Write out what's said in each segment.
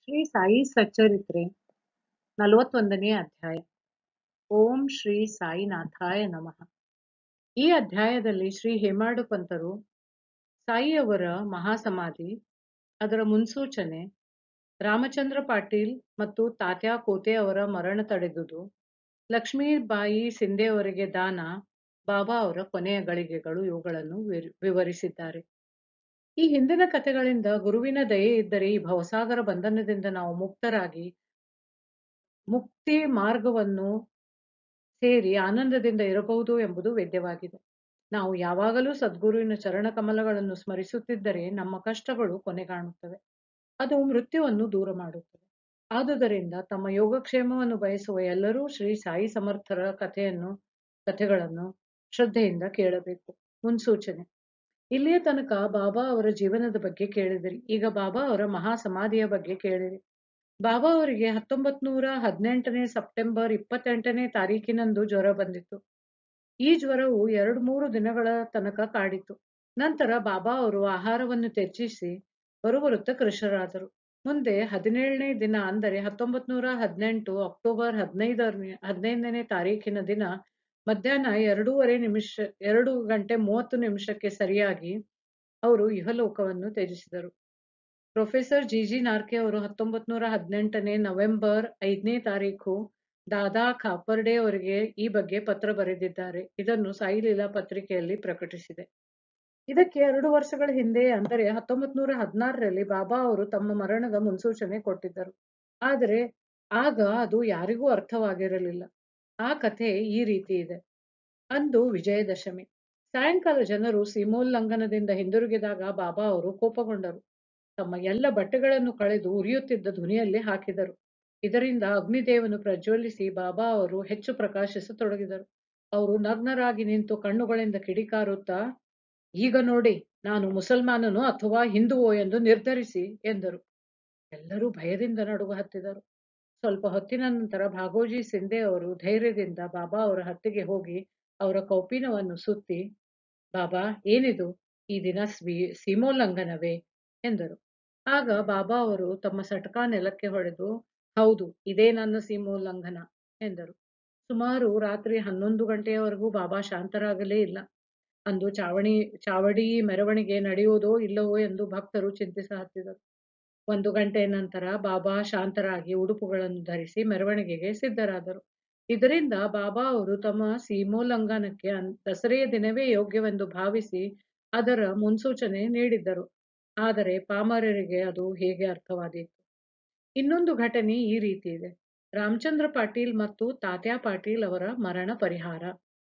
ಶ್ರೀ ಸಾಯಿ ಸಚ್ಚರಿತ್ರೆ ನಲವತ್ತೊಂದನೇ ಅಧ್ಯಾಯ ಓಂ ಶ್ರೀ ಸಾಯಿನಾಥಾಯ ನಮಃ ಈ ಅಧ್ಯಾಯದಲ್ಲಿ ಶ್ರೀ ಹೇಮಾಡು ಪಂತರು ಸಾಯಿಯವರ ಮಹಾಸಮಾಧಿ ಅದರ ಮುನ್ಸೂಚನೆ ರಾಮಚಂದ್ರ ಪಾಟೀಲ್ ಮತ್ತು ತಾತ್ಯಾ ಕೋತೆ ಅವರ ಮರಣ ತಡೆದುದು ಲಕ್ಷ್ಮೀಬಾಯಿ ಸಿಂಧೆ ಅವರಿಗೆ ದಾನ ಬಾಬಾ ಅವರ ಕೊನೆಯ ಗಳಿಗೆಗಳು ಇವುಗಳನ್ನು ವಿರ್- ವಿವರಿಸಿದ್ದಾರೆ ಈ ಹಿಂದಿನ ಕಥೆಗಳಿಂದ ಗುರುವಿನ ದಯೆ ಇದ್ದರೆ ಈ ಭವಸಾಗರ ಬಂಧನದಿಂದ ನಾವು ಮುಕ್ತರಾಗಿ ಮುಕ್ತಿ ಮಾರ್ಗವನ್ನು ಸೇರಿ ಆನಂದದಿಂದ ಇರಬಹುದು ಎಂಬುದು ವೇದ್ಯವಾಗಿದೆ ನಾವು ಯಾವಾಗಲೂ ಸದ್ಗುರುವಿನ ಚರಣ ಕಮಲಗಳನ್ನು ಸ್ಮರಿಸುತ್ತಿದ್ದರೆ ನಮ್ಮ ಕಷ್ಟಗಳು ಕೊನೆಗಾಣುತ್ತವೆ ಅದು ಮೃತ್ಯುವನ್ನು ದೂರ ಮಾಡುತ್ತದೆ ಆದುದರಿಂದ ತಮ್ಮ ಯೋಗಕ್ಷೇಮವನ್ನು ಬಯಸುವ ಎಲ್ಲರೂ ಶ್ರೀ ಸಾಯಿ ಸಮರ್ಥರ ಕಥೆಯನ್ನು ಕಥೆಗಳನ್ನು ಶ್ರದ್ಧೆಯಿಂದ ಕೇಳಬೇಕು ಮುನ್ಸೂಚನೆ ಇಲ್ಲಿಯ ತನಕ ಬಾಬಾ ಅವರ ಜೀವನದ ಬಗ್ಗೆ ಕೇಳಿದಿರಿ ಈಗ ಬಾಬಾ ಅವರ ಮಹಾ ಸಮಾಧಿಯ ಬಗ್ಗೆ ಕೇಳಿರಿ ಬಾಬಾ ಅವರಿಗೆ ಹತ್ತೊಂಬತ್ ನೂರ ಹದಿನೆಂಟನೇ ಸೆಪ್ಟೆಂಬರ್ ಇಪ್ಪತ್ತೆಂಟನೇ ತಾರೀಕಿನಂದು ಜ್ವರ ಬಂದಿತ್ತು ಈ ಜ್ವರವು ಎರಡು ಮೂರು ದಿನಗಳ ತನಕ ಕಾಡಿತು ನಂತರ ಬಾಬಾ ಅವರು ಆಹಾರವನ್ನು ತ್ಯಜಿಸಿ ಬರುಬರುತ್ತ ಕೃಶರಾದರು ಮುಂದೆ ಹದಿನೇಳನೇ ದಿನ ಅಂದರೆ ಹತ್ತೊಂಬತ್ ನೂರ ಹದಿನೆಂಟು ಅಕ್ಟೋಬರ್ ಹದಿನೈದನೇ ಹದಿನೈದನೇ ತಾರೀಕಿನ ದಿನ ಮಧ್ಯಾಹ್ನ ಎರಡೂವರೆ ನಿಮಿಷ ಎರಡು ಗಂಟೆ ಮೂವತ್ತು ನಿಮಿಷಕ್ಕೆ ಸರಿಯಾಗಿ ಅವರು ಇಹಲೋಕವನ್ನು ತ್ಯಜಿಸಿದರು ಪ್ರೊಫೆಸರ್ ಜಿ ಜಿ ನಾರ್ಕೆ ಅವರು ಹತ್ತೊಂಬತ್ ನೂರ ಹದಿನೆಂಟನೇ ನವೆಂಬರ್ ಐದನೇ ತಾರೀಕು ದಾದಾ ಖಾಪರ್ಡೆ ಅವರಿಗೆ ಈ ಬಗ್ಗೆ ಪತ್ರ ಬರೆದಿದ್ದಾರೆ ಇದನ್ನು ಸಾಯಿಲೀಲಾ ಪತ್ರಿಕೆಯಲ್ಲಿ ಪ್ರಕಟಿಸಿದೆ ಇದಕ್ಕೆ ಎರಡು ವರ್ಷಗಳ ಹಿಂದೆ ಅಂದರೆ ಹತ್ತೊಂಬತ್ ನೂರ ಹದಿನಾರರಲ್ಲಿ ಬಾಬಾ ಅವರು ತಮ್ಮ ಮರಣದ ಮುನ್ಸೂಚನೆ ಕೊಟ್ಟಿದ್ದರು ಆದರೆ ಆಗ ಅದು ಯಾರಿಗೂ ಅರ್ಥವಾಗಿರಲಿಲ್ಲ ಆ ಕಥೆ ಈ ರೀತಿ ಇದೆ ಅಂದು ವಿಜಯದಶಮಿ ಸಾಯಂಕಾಲ ಜನರು ಸೀಮೋಲ್ಲಂಘನದಿಂದ ಹಿಂದಿರುಗಿದಾಗ ಬಾಬಾ ಅವರು ಕೋಪಗೊಂಡರು ತಮ್ಮ ಎಲ್ಲ ಬಟ್ಟೆಗಳನ್ನು ಕಳೆದು ಉರಿಯುತ್ತಿದ್ದ ಧ್ವನಿಯಲ್ಲಿ ಹಾಕಿದರು ಇದರಿಂದ ಅಗ್ನಿದೇವನು ಪ್ರಜ್ವಲಿಸಿ ಬಾಬಾ ಅವರು ಹೆಚ್ಚು ಪ್ರಕಾಶಿಸತೊಡಗಿದರು ಅವರು ನಗ್ನರಾಗಿ ನಿಂತು ಕಣ್ಣುಗಳಿಂದ ಕಿಡಿಕಾರುತ್ತಾ ಈಗ ನೋಡಿ ನಾನು ಮುಸಲ್ಮಾನನು ಅಥವಾ ಹಿಂದುವೋ ಎಂದು ನಿರ್ಧರಿಸಿ ಎಂದರು ಎಲ್ಲರೂ ಭಯದಿಂದ ನಡುಗ ಹತ್ತಿದರು ಸ್ವಲ್ಪ ಹೊತ್ತಿನ ನಂತರ ಭಾಗೋಜಿ ಸಿಂಧೆ ಅವರು ಧೈರ್ಯದಿಂದ ಬಾಬಾ ಅವರ ಹತ್ತಿಗೆ ಹೋಗಿ ಅವರ ಕೌಪೀನವನ್ನು ಸುತ್ತಿ ಬಾಬಾ ಏನಿದು ಈ ದಿನ ಸ್ವೀ ಸೀಮೋಲ್ಲಂಘನವೇ ಎಂದರು ಆಗ ಬಾಬಾ ಅವರು ತಮ್ಮ ಸಟಕ ನೆಲಕ್ಕೆ ಹೊಡೆದು ಹೌದು ಇದೇ ನನ್ನ ಸೀಮೋಲ್ಲಂಘನ ಎಂದರು ಸುಮಾರು ರಾತ್ರಿ ಹನ್ನೊಂದು ಗಂಟೆಯವರೆಗೂ ಬಾಬಾ ಶಾಂತರಾಗಲೇ ಇಲ್ಲ ಅಂದು ಚಾವಣಿ ಚಾವಡಿ ಮೆರವಣಿಗೆ ನಡೆಯುವುದೋ ಇಲ್ಲವೋ ಎಂದು ಭಕ್ತರು ಚಿಂತಿಸಹತ್ತಿದರು ಒಂದು ಗಂಟೆಯ ನಂತರ ಬಾಬಾ ಶಾಂತರಾಗಿ ಉಡುಪುಗಳನ್ನು ಧರಿಸಿ ಮೆರವಣಿಗೆಗೆ ಸಿದ್ಧರಾದರು ಇದರಿಂದ ಬಾಬಾ ಅವರು ತಮ್ಮ ಸೀಮೋಲ್ಲಂಘನಕ್ಕೆ ಅನ್- ದಸರೆಯ ದಿನವೇ ಯೋಗ್ಯವೆಂದು ಭಾವಿಸಿ ಅದರ ಮುನ್ಸೂಚನೆ ನೀಡಿದ್ದರು ಆದರೆ ಪಾಮರರಿಗೆ ಅದು ಹೇಗೆ ಅರ್ಥವಾದೀತು ಇನ್ನೊಂದು ಘಟನೆ ಈ ರೀತಿ ಇದೆ ರಾಮಚಂದ್ರ ಪಾಟೀಲ್ ಮತ್ತು ತಾತ್ಯಾ ಪಾಟೀಲ್ ಅವರ ಮರಣ ಪರಿಹಾರ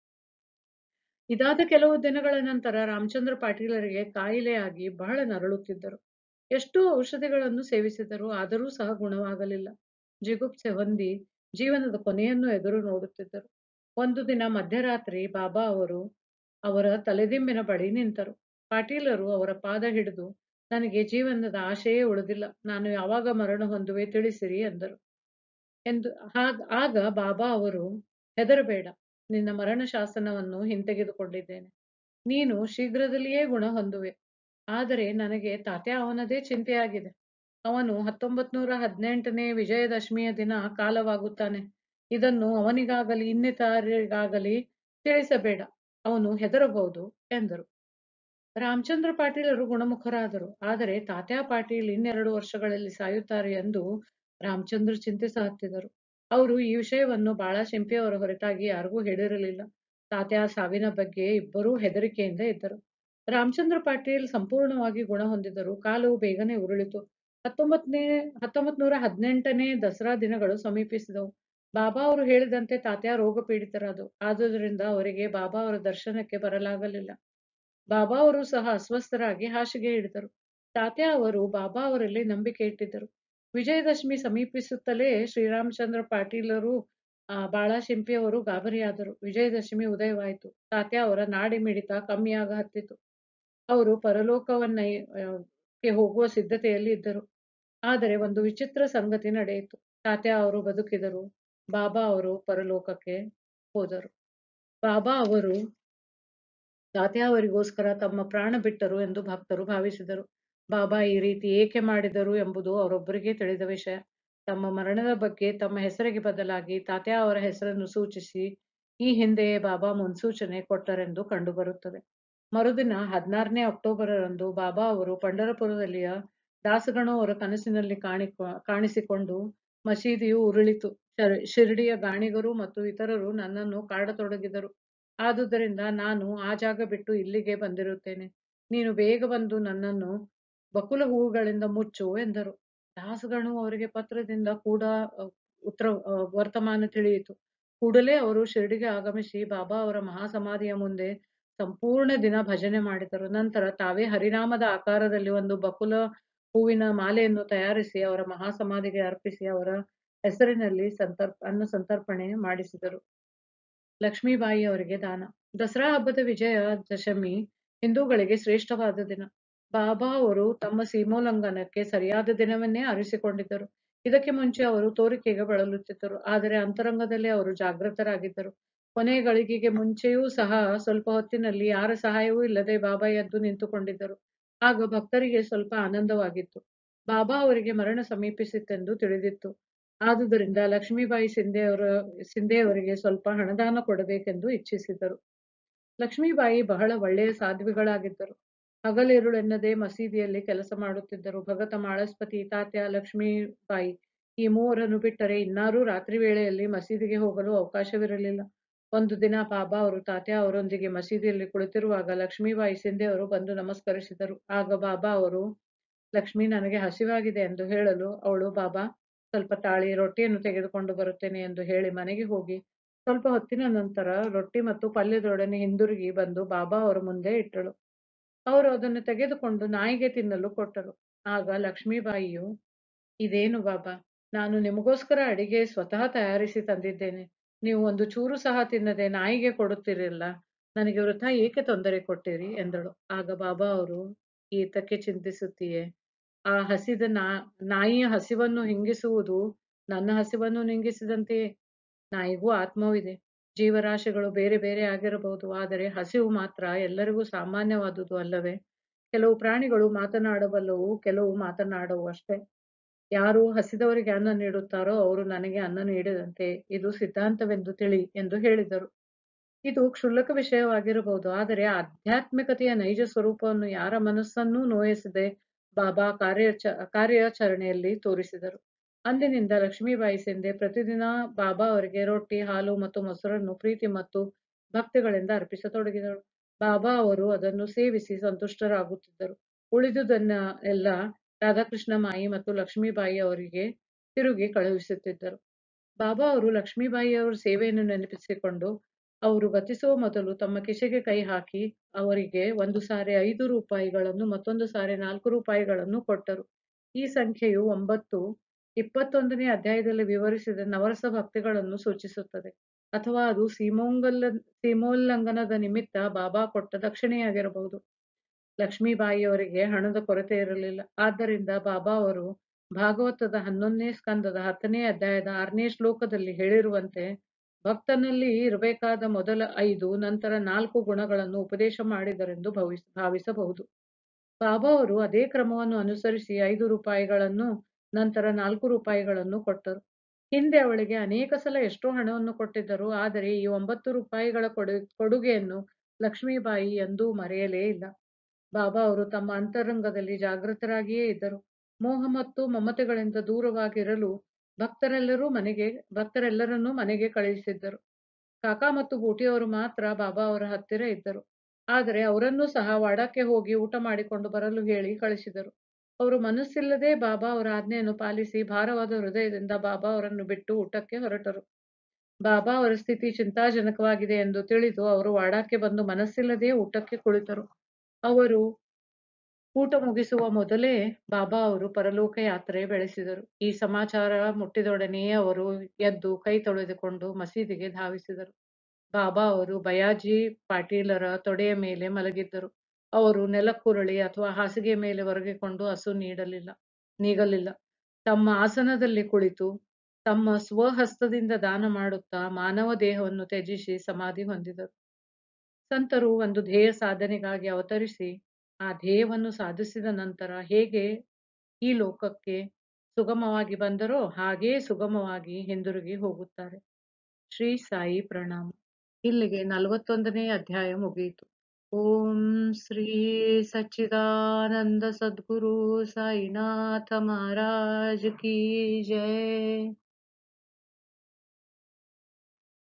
ಇದಾದ ಕೆಲವು ದಿನಗಳ ನಂತರ ರಾಮಚಂದ್ರ ಪಾಟೀಲರಿಗೆ ಕಾಯಿಲೆಯಾಗಿ ಬಹಳ ನರಳುತ್ತಿದ್ದರು ಎಷ್ಟೋ ಔಷಧಿಗಳನ್ನು ಸೇವಿಸಿದರು ಆದರೂ ಸಹ ಗುಣವಾಗಲಿಲ್ಲ ಜಿಗುಪ್ಸೆ ಹೊಂದಿ ಜೀವನದ ಕೊನೆಯನ್ನು ಎದುರು ನೋಡುತ್ತಿದ್ದರು ಒಂದು ದಿನ ಮಧ್ಯರಾತ್ರಿ ಬಾಬಾ ಅವರು ಅವರ ತಲೆದಿಂಬಿನ ಬಳಿ ನಿಂತರು ಪಾಟೀಲರು ಅವರ ಪಾದ ಹಿಡಿದು ನನಗೆ ಜೀವನದ ಆಶೆಯೇ ಉಳಿದಿಲ್ಲ ನಾನು ಯಾವಾಗ ಮರಣ ಹೊಂದುವೆ ತಿಳಿಸಿರಿ ಎಂದರು ಎಂದು ಹಾಗ ಆಗ ಬಾಬಾ ಅವರು ಹೆದರಬೇಡ ನಿನ್ನ ಮರಣ ಶಾಸನವನ್ನು ಹಿಂತೆಗೆದುಕೊಂಡಿದ್ದೇನೆ ನೀನು ಶೀಘ್ರದಲ್ಲಿಯೇ ಗುಣ ಹೊಂದುವೆ ಆದರೆ ನನಗೆ ತಾತ್ಯ ಅವನದೇ ಚಿಂತೆಯಾಗಿದೆ ಅವನು ಹತ್ತೊಂಬತ್ ನೂರ ಹದಿನೆಂಟನೇ ವಿಜಯದಶಮಿಯ ದಿನ ಕಾಲವಾಗುತ್ತಾನೆ ಇದನ್ನು ಅವನಿಗಾಗಲಿ ಇನ್ನಿತರಿಗಾಗಲಿ ತಿಳಿಸಬೇಡ ಅವನು ಹೆದರಬಹುದು ಎಂದರು ರಾಮಚಂದ್ರ ಪಾಟೀಲರು ಗುಣಮುಖರಾದರು ಆದರೆ ತಾತ್ಯಾ ಪಾಟೀಲ್ ಇನ್ನೆರಡು ವರ್ಷಗಳಲ್ಲಿ ಸಾಯುತ್ತಾರೆ ಎಂದು ರಾಮಚಂದ್ರ ಚಿಂತಿಸಹತ್ತಿದರು ಅವರು ಈ ವಿಷಯವನ್ನು ಬಾಳಶೆಂಪಿಯವರ ಹೊರತಾಗಿ ಯಾರಿಗೂ ಹೇಳಿರಲಿಲ್ಲ ತಾತ್ಯಾ ಸಾವಿನ ಬಗ್ಗೆ ಇಬ್ಬರೂ ಹೆದರಿಕೆಯಿಂದ ಇದ್ದರು ರಾಮಚಂದ್ರ ಪಾಟೀಲ್ ಸಂಪೂರ್ಣವಾಗಿ ಗುಣ ಹೊಂದಿದರು ಕಾಲು ಬೇಗನೆ ಉರುಳಿತು ಹತ್ತೊಂಬತ್ತನೇ ಹತ್ತೊಂಬತ್ ನೂರ ಹದಿನೆಂಟನೇ ದಸರಾ ದಿನಗಳು ಸಮೀಪಿಸಿದವು ಬಾಬಾ ಅವರು ಹೇಳಿದಂತೆ ತಾತ್ಯಾ ರೋಗ ಪೀಡಿತರಾದರು ಆದುದರಿಂದ ಅವರಿಗೆ ಬಾಬಾ ಅವರ ದರ್ಶನಕ್ಕೆ ಬರಲಾಗಲಿಲ್ಲ ಬಾಬಾ ಅವರು ಸಹ ಅಸ್ವಸ್ಥರಾಗಿ ಹಾಸಿಗೆ ಹಿಡಿದರು ತಾತ್ಯಾ ಅವರು ಬಾಬಾ ಅವರಲ್ಲಿ ನಂಬಿಕೆ ಇಟ್ಟಿದ್ದರು ವಿಜಯದಶಮಿ ಸಮೀಪಿಸುತ್ತಲೇ ಶ್ರೀರಾಮಚಂದ್ರ ಪಾಟೀಲರು ಆ, ಬಾಳಶೆಂಪಿ ಅವರು ಗಾಬರಿಯಾದರು ವಿಜಯದಶಮಿ ಉದಯವಾಯಿತು ತಾತ್ಯಾ ಅವರ ನಾಡಿ ಮಿಡಿತ ಕಮ್ಮಿಯಾಗ ಹತ್ತಿತು ಅವರು ಪರಲೋಕವನ್ನ ಆ, ಕ್ಕೆ ಹೋಗುವ ಸಿದ್ಧತೆಯಲ್ಲಿ ಇದ್ದರು ಆದರೆ ಒಂದು ವಿಚಿತ್ರ ಸಂಗತಿ ನಡೆಯಿತು ತಾತ್ಯಾ ಅವರು ಬದುಕಿದರು ಬಾಬಾ ಅವರು ಪರಲೋಕಕ್ಕೆ ಹೋದರು ಬಾಬಾ ಅವರು ತಾತ್ಯಾ ಅವರಿಗೋಸ್ಕರ ತಮ್ಮ ಪ್ರಾಣ ಬಿಟ್ಟರು ಎಂದು ಭಕ್ತರು ಭಾವಿಸಿದರು ಬಾಬಾ ಈ ರೀತಿ ಏಕೆ ಮಾಡಿದರು ಎಂಬುದು ಅವರೊಬ್ಬರಿಗೆ ತಿಳಿದ ವಿಷಯ ತಮ್ಮ ಮರಣದ ಬಗ್ಗೆ ತಮ್ಮ ಹೆಸರಿಗೆ ಬದಲಾಗಿ ತಾತ್ಯಾ ಅವರ ಹೆಸರನ್ನು ಸೂಚಿಸಿ ಈ ಹಿಂದೆಯೇ ಬಾಬಾ ಮುನ್ಸೂಚನೆ ಕೊಟ್ಟರೆಂದು ಕಂಡುಬರುತ್ತದೆ ಮರುದಿನ ಹದಿನಾರನೇ ಅಕ್ಟೋಬರರಂದು ಬಾಬಾ ಅವರು ಪಂಡರಪುರದಲ್ಲಿಯ ದಾಸಗಣು ಅವರ ಕನಸಿನಲ್ಲಿ ಕಾಣಿ ಕಾಣಿಸಿಕೊಂಡು ಮಸೀದಿಯು ಉರುಳಿತು ಶರ್- ಶಿರ್ಡಿಯ ಗಾಣಿಗರು ಮತ್ತು ಇತರರು ನನ್ನನ್ನು ಕಾಡತೊಡಗಿದರು ಆದುದರಿಂದ ನಾನು ಆ ಜಾಗ ಬಿಟ್ಟು ಇಲ್ಲಿಗೆ ಬಂದಿರುತ್ತೇನೆ ನೀನು ಬೇಗ ಬಂದು ನನ್ನನ್ನು ಬಕುಲ ಹೂವುಗಳಿಂದ ಮುಚ್ಚು ಎಂದರು ದಾಸಗಣು ಅವರಿಗೆ ಪತ್ರದಿಂದ ಕೂಡ ಅ, ಉತ್ತರ ಅ, ವರ್ತಮಾನ ತಿಳಿಯಿತು ಕೂಡಲೇ ಅವರು ಶಿರ್ಡಿಗೆ ಆಗಮಿಸಿ ಬಾಬಾ ಅವರ ಮಹಾಸಮಾಧಿಯ ಮುಂದೆ ಸಂಪೂರ್ಣ ದಿನ ಭಜನೆ ಮಾಡಿದರು ನಂತರ ತಾವೇ ಹರಿನಾಮದ ಆಕಾರದಲ್ಲಿ ಒಂದು ಬಕುಲ ಹೂವಿನ ಮಾಲೆಯನ್ನು ತಯಾರಿಸಿ ಅವರ ಮಹಾಸಮಾಧಿಗೆ ಅರ್ಪಿಸಿ ಅವರ ಹೆಸರಿನಲ್ಲಿ ಸಂತರ್ಪ ಅನ್ನ ಸಂತರ್ಪಣೆ ಮಾಡಿಸಿದರು ಲಕ್ಷ್ಮೀಬಾಯಿ ಅವರಿಗೆ ದಾನ ದಸರಾ ಹಬ್ಬದ ವಿಜಯ ದಶಮಿ ಹಿಂದೂಗಳಿಗೆ ಶ್ರೇಷ್ಠವಾದ ದಿನ ಬಾಬಾ ಅವರು ತಮ್ಮ ಸೀಮೋಲ್ಲಂಘನಕ್ಕೆ ಸರಿಯಾದ ದಿನವನ್ನೇ ಆರಿಸಿಕೊಂಡಿದ್ದರು ಇದಕ್ಕೆ ಮುಂಚೆ ಅವರು ತೋರಿಕೆಗೆ ಬಳಲುತ್ತಿದ್ದರು ಆದರೆ ಅಂತರಂಗದಲ್ಲಿ ಅವರು ಜಾಗೃತರಾಗಿದ್ದರು ಕೊನೆ ಗಳಿಗೆಗೆ ಮುಂಚೆಯೂ ಸಹ ಸ್ವಲ್ಪ ಹೊತ್ತಿನಲ್ಲಿ ಯಾರ ಸಹಾಯವೂ ಇಲ್ಲದೆ ಬಾಬಾ ಎದ್ದು ನಿಂತುಕೊಂಡಿದ್ದರು ಆಗ ಭಕ್ತರಿಗೆ ಸ್ವಲ್ಪ ಆನಂದವಾಗಿತ್ತು ಬಾಬಾ ಅವರಿಗೆ ಮರಣ ಸಮೀಪಿಸಿತ್ತೆಂದು ತಿಳಿದಿತ್ತು ಆದುದರಿಂದ ಲಕ್ಷ್ಮೀಬಾಯಿ ಸಿಂಧೆಯವರ ಸಿಂಧೆಯವರಿಗೆ ಸ್ವಲ್ಪ ಹಣದಾನ ಕೊಡಬೇಕೆಂದು ಇಚ್ಛಿಸಿದರು ಲಕ್ಷ್ಮೀಬಾಯಿ ಬಹಳ ಒಳ್ಳೆಯ ಸಾಧ್ವಿಗಳಾಗಿದ್ದರು ಹಗಲಿರುಳೆನ್ನದೆ ಮಸೀದಿಯಲ್ಲಿ ಕೆಲಸ ಮಾಡುತ್ತಿದ್ದರು ಭಗತ ಮಾಳಸ್ಪತಿ ತಾತ್ಯ ಲಕ್ಷ್ಮೀಬಾಯಿ ಈ ಮೂವರನ್ನು ಬಿಟ್ಟರೆ ಇನ್ನಾರೂ ರಾತ್ರಿ ವೇಳೆಯಲ್ಲಿ ಮಸೀದಿಗೆ ಹೋಗಲು ಅವಕಾಶವಿರಲಿಲ್ಲ ಒಂದು ದಿನ ಬಾಬಾ ಅವರು ತಾತ್ಯ ಅವರೊಂದಿಗೆ ಮಸೀದಿಯಲ್ಲಿ ಕುಳಿತಿರುವಾಗ ಲಕ್ಷ್ಮೀಬಾಯಿ ಸಿಂಧೆ ಅವರು ಬಂದು ನಮಸ್ಕರಿಸಿದರು ಆಗ ಬಾಬಾ ಅವರು ಲಕ್ಷ್ಮಿ ನನಗೆ ಹಸಿವಾಗಿದೆ ಎಂದು ಹೇಳಲು ಅವಳು ಬಾಬಾ ಸ್ವಲ್ಪ ತಾಳಿ ರೊಟ್ಟಿಯನ್ನು ತೆಗೆದುಕೊಂಡು ಬರುತ್ತೇನೆ ಎಂದು ಹೇಳಿ ಮನೆಗೆ ಹೋಗಿ ಸ್ವಲ್ಪ ಹೊತ್ತಿನ ನಂತರ ರೊಟ್ಟಿ ಮತ್ತು ಪಲ್ಯದೊಡನೆ ಹಿಂದಿರುಗಿ ಬಂದು ಬಾಬಾ ಅವರ ಮುಂದೆ ಇಟ್ಟಳು ಅವರು ಅದನ್ನು ತೆಗೆದುಕೊಂಡು ನಾಯಿಗೆ ತಿನ್ನಲು ಕೊಟ್ಟರು ಆಗ ಲಕ್ಷ್ಮೀಬಾಯಿಯು ಇದೇನು ಬಾಬಾ ನಾನು ನಿಮಗೋಸ್ಕರ ಅಡಿಗೆ ಸ್ವತಃ ತಯಾರಿಸಿ ತಂದಿದ್ದೇನೆ ನೀವು ಒಂದು ಚೂರು ಸಹ ತಿನ್ನದೆ ನಾಯಿಗೆ ಕೊಡುತ್ತೀರಲ್ಲ ನನಗೆ ವೃಥ ಏಕೆ ತೊಂದರೆ ಕೊಟ್ಟಿರಿ ಎಂದಳು ಆಗ ಬಾಬಾ ಅವರು ಈತಕ್ಕೆ ಚಿಂತಿಸುತ್ತೀಯೇ ಆ ಹಸಿದ ನಾ ನಾಯಿಯ ಹಸಿವನ್ನು ಹಿಂಗಿಸುವುದು ನನ್ನ ಹಸಿವನ್ನು ನಿಂಗಿಸಿದಂತೆಯೇ ನಾಯಿಗೂ ಆತ್ಮವಿದೆ ಜೀವರಾಶಿಗಳು ಬೇರೆ ಬೇರೆ ಆಗಿರಬಹುದು ಆದರೆ ಹಸಿವು ಮಾತ್ರ ಎಲ್ಲರಿಗೂ ಸಾಮಾನ್ಯವಾದುದು ಅಲ್ಲವೇ ಕೆಲವು ಪ್ರಾಣಿಗಳು ಮಾತನಾಡಬಲ್ಲವು ಕೆಲವು ಮಾತನಾಡವು ಅಷ್ಟೇ ಯಾರು ಹಸಿದವರಿಗೆ ಅನ್ನ ನೀಡುತ್ತಾರೋ ಅವರು ನನಗೆ ಅನ್ನ ನೀಡಿದಂತೆ ಇದು ಸಿದ್ಧಾಂತವೆಂದು ತಿಳಿ ಎಂದು ಹೇಳಿದರು ಇದು ಕ್ಷುಲ್ಲಕ ವಿಷಯವಾಗಿರಬಹುದು ಆದರೆ ಆಧ್ಯಾತ್ಮಿಕತೆಯ ನೈಜ ಸ್ವರೂಪವನ್ನು ಯಾರ ಮನಸ್ಸನ್ನೂ ನೋಯಿಸದೆ ಬಾಬಾ ಕಾರ್ಯಾಚ ಕಾರ್ಯಾಚರಣೆಯಲ್ಲಿ ತೋರಿಸಿದರು ಅಂದಿನಿಂದ ಲಕ್ಷ್ಮೀಬಾಯಿ ಸಿಂಧೆ ಪ್ರತಿದಿನ ಬಾಬಾ ಅವರಿಗೆ ರೊಟ್ಟಿ ಹಾಲು ಮತ್ತು ಮೊಸರನ್ನು ಪ್ರೀತಿ ಮತ್ತು ಭಕ್ತಿಗಳಿಂದ ಅರ್ಪಿಸತೊಡಗಿದಳು ಬಾಬಾ ಅವರು ಅದನ್ನು ಸೇವಿಸಿ ಸಂತುಷ್ಟರಾಗುತ್ತಿದ್ದರು ಉಳಿದುದನ್ನ ಎಲ್ಲ ರಾಧಾಕೃಷ್ಣ ಮಾಯಿ ಮತ್ತು ಲಕ್ಷ್ಮೀಬಾಯಿ ಅವರಿಗೆ ತಿರುಗಿ ಕಳುಹಿಸುತ್ತಿದ್ದರು ಬಾಬಾ ಅವರು ಲಕ್ಷ್ಮೀಬಾಯಿ ಅವರ ಸೇವೆಯನ್ನು ನೆನಪಿಸಿಕೊಂಡು ಅವರು ಗತಿಸುವ ಮೊದಲು ತಮ್ಮ ಕಿಸೆಗೆ ಕೈ ಹಾಕಿ ಅವರಿಗೆ ಒಂದು ಸಾರಿ ಐದು ರೂಪಾಯಿಗಳನ್ನು ಮತ್ತೊಂದು ಸಾರಿ ನಾಲ್ಕು ರೂಪಾಯಿಗಳನ್ನು ಕೊಟ್ಟರು ಈ ಸಂಖ್ಯೆಯು ಒಂಬತ್ತು ಇಪ್ಪತ್ತೊಂದನೇ ಅಧ್ಯಾಯದಲ್ಲಿ ವಿವರಿಸಿದ ನವರಸ ಭಕ್ತಿಗಳನ್ನು ಸೂಚಿಸುತ್ತದೆ ಅಥವಾ ಅದು ಸೀಮೋಂಗಲ್ಲ ಸೀಮೋಲ್ಲಂಘನದ ನಿಮಿತ್ತ ಬಾಬಾ ಕೊಟ್ಟ ದಕ್ಷಿಣೆಯಾಗಿರಬಹುದು ಲಕ್ಷ್ಮೀಬಾಯಿಯವರಿಗೆ ಹಣದ ಕೊರತೆ ಇರಲಿಲ್ಲ ಆದ್ದರಿಂದ ಬಾಬಾ ಅವರು ಭಾಗವತದ ಹನ್ನೊಂದನೇ ಸ್ಕಂದದ ಹತ್ತನೇ ಅಧ್ಯಾಯದ ಆರನೇ ಶ್ಲೋಕದಲ್ಲಿ ಹೇಳಿರುವಂತೆ ಭಕ್ತನಲ್ಲಿ ಇರಬೇಕಾದ ಮೊದಲ ಐದು ನಂತರ ನಾಲ್ಕು ಗುಣಗಳನ್ನು ಉಪದೇಶ ಮಾಡಿದರೆಂದು ಭಾವಿಸ ಭಾವಿಸಬಹುದು ಬಾಬಾ ಅವರು ಅದೇ ಕ್ರಮವನ್ನು ಅನುಸರಿಸಿ ಐದು ರೂಪಾಯಿಗಳನ್ನು ನಂತರ ನಾಲ್ಕು ರೂಪಾಯಿಗಳನ್ನು ಕೊಟ್ಟರು ಹಿಂದೆ ಅವಳಿಗೆ ಅನೇಕ ಸಲ ಎಷ್ಟೋ ಹಣವನ್ನು ಕೊಟ್ಟಿದ್ದರು ಆದರೆ ಈ ಒಂಬತ್ತು ರೂಪಾಯಿಗಳ ಕೊಡು ಕೊಡುಗೆಯನ್ನು ಲಕ್ಷ್ಮೀಬಾಯಿ ಎಂದೂ ಮರೆಯಲೇ ಇಲ್ಲ ಬಾಬಾ ಅವರು ತಮ್ಮ ಅಂತರಂಗದಲ್ಲಿ ಜಾಗೃತರಾಗಿಯೇ ಇದ್ದರು ಮೋಹ ಮತ್ತು ಮಮತೆಗಳಿಂದ ದೂರವಾಗಿರಲು ಭಕ್ತರೆಲ್ಲರೂ ಮನೆಗೆ ಭಕ್ತರೆಲ್ಲರನ್ನೂ ಮನೆಗೆ ಕಳುಹಿಸಿದ್ದರು ಕಾಕಾ ಮತ್ತು ಬೂಟಿಯವರು ಮಾತ್ರ ಬಾಬಾ ಅವರ ಹತ್ತಿರ ಇದ್ದರು ಆದರೆ ಅವರನ್ನೂ ಸಹ ವಾಡಕ್ಕೆ ಹೋಗಿ ಊಟ ಮಾಡಿಕೊಂಡು ಬರಲು ಹೇಳಿ ಕಳಿಸಿದರು ಅವರು ಮನಸ್ಸಿಲ್ಲದೆ ಬಾಬಾ ಅವರ ಆಜ್ಞೆಯನ್ನು ಪಾಲಿಸಿ ಭಾರವಾದ ಹೃದಯದಿಂದ ಬಾಬಾ ಅವರನ್ನು ಬಿಟ್ಟು ಊಟಕ್ಕೆ ಹೊರಟರು ಬಾಬಾ ಅವರ ಸ್ಥಿತಿ ಚಿಂತಾಜನಕವಾಗಿದೆ ಎಂದು ತಿಳಿದು ಅವರು ವಾಡಕ್ಕೆ ಬಂದು ಮನಸ್ಸಿಲ್ಲದೆ ಊಟಕ್ಕೆ ಕುಳಿತರು ಅವರು ಊಟ ಮುಗಿಸುವ ಮೊದಲೇ ಬಾಬಾ ಅವರು ಪರಲೋಕ ಯಾತ್ರೆ ಬೆಳೆಸಿದರು ಈ ಸಮಾಚಾರ ಮುಟ್ಟಿದೊಡನೆಯೇ ಅವರು ಎದ್ದು ಕೈ ತೊಳೆದುಕೊಂಡು ಮಸೀದಿಗೆ ಧಾವಿಸಿದರು ಬಾಬಾ ಅವರು ಬಯಾಜಿ ಪಾಟೀಲರ ತೊಡೆಯ ಮೇಲೆ ಮಲಗಿದ್ದರು ಅವರು ನೆಲಕ್ಕುರುಳಿ ಅಥವಾ ಹಾಸಿಗೆ ಮೇಲೆ ಒರಗಿಕೊಂಡು ಹಸು ನೀಡಲಿಲ್ಲ ನೀಗಲಿಲ್ಲ ತಮ್ಮ ಆಸನದಲ್ಲಿ ಕುಳಿತು ತಮ್ಮ ಸ್ವಹಸ್ತದಿಂದ ದಾನ ಮಾಡುತ್ತಾ ಮಾನವ ದೇಹವನ್ನು ತ್ಯಜಿಸಿ ಸಮಾಧಿ ಹೊಂದಿದರು ಸಂತರು ಒಂದು ಧ್ಯೇಯ ಸಾಧನೆಗಾಗಿ ಅವತರಿಸಿ ಆ ಧ್ಯೇಯವನ್ನು ಸಾಧಿಸಿದ ನಂತರ ಹೇಗೆ ಈ ಲೋಕಕ್ಕೆ ಸುಗಮವಾಗಿ ಬಂದರೋ ಹಾಗೇ ಸುಗಮವಾಗಿ ಹಿಂದಿರುಗಿ ಹೋಗುತ್ತಾರೆ ಶ್ರೀ ಸಾಯಿ ಪ್ರಣಾಮ ಇಲ್ಲಿಗೆ ನಲವತ್ತೊಂದನೇ ಅಧ್ಯಾಯ ಮುಗಿಯಿತು ಓಂ ಶ್ರೀ ಸಚ್ಚಿದಾನಂದ ಸದ್ಗುರು ಸಾಯಿನಾಥ ಮಹಾರಾಜ್ ಕಿ ಜಯ